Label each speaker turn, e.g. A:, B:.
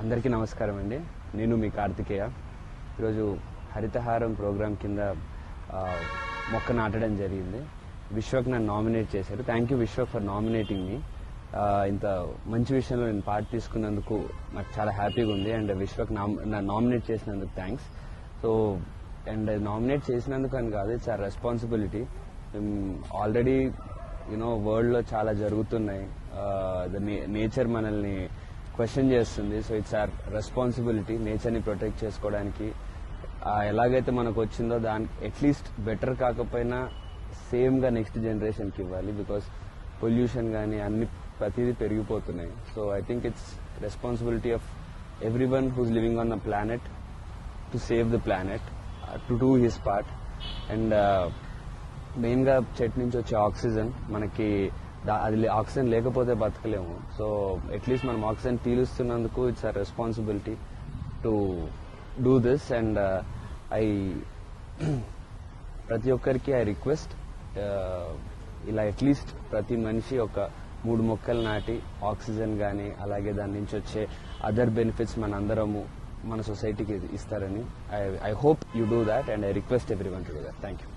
A: అందరికీ నమస్కారం అండి నేను మీ కార్తికేయ ఈరోజు హరితహారం ప్రోగ్రాం కింద ఆ, మొక్క నాటడం జరిగింది విశ్వక్ నన్ను నామినేట్ చేశారు thank you Vishwak for nominating me ఇంత మంచి విషయంలో నేను పార్ట్ తీసుకున్నందుకు నాకు చాలా హ్యాపీగా ఉంది అండ్ విశ్వక్ నన్ను నామినేట్ చేసినందుకు థ్యాంక్స్ సో అండ్ నామినేట్ చేసినందుకు అని కాదు ఇట్స్ ఆ రెస్పాన్సిబిలిటీ ఆల్రెడీ యూనో వరల్డ్లో చాలా జరుగుతున్నాయి నేచర్ మనల్ని క్వశ్చన్ చేస్తుంది సో ఇట్స్ ఆర్ రెస్పాన్సిబిలిటీ నేచర్ని ప్రొటెక్ట్ చేసుకోవడానికి ఆ, ఎలాగైతే మనకు వచ్చిందో దానికి అట్లీస్ట్ బెటర్ కాకపోయినా సేమ్గా నెక్స్ట్ జనరేషన్కి ఇవ్వాలి బికాస్ పొల్యూషన్ కానీ అన్ని ప్రతిదీ పెరిగిపోతున్నాయి so I think it's responsibility of everyone who's living on the planet to save the planet to do his part and మెయిన్గా చెట్టు నుంచి వచ్చే ఆక్సిజన్ మనకి దా- అది లే- ఆక్సిజన్ లేకపోతే బతకలేము సో అట్లీస్ట్ మనం ఆక్సిజన్ పీలుస్తున్నందుకు it's a responsibility to do this and I ప్రతి ఒక్కరికి ఐ రిక్వెస్ట్ ఇలా అట్లీస్ట్ ప్రతి మనిషి ఒక మూడు మొక్కలు నాటి ఆక్సిజన్ కానీ అలాగే దాని నుంచి వచ్చే అదర్ బెనిఫిట్స్ మన అందరము మన సొసైటీకి ఇస్తారని I I hope you do that and I request everyone to do that thank you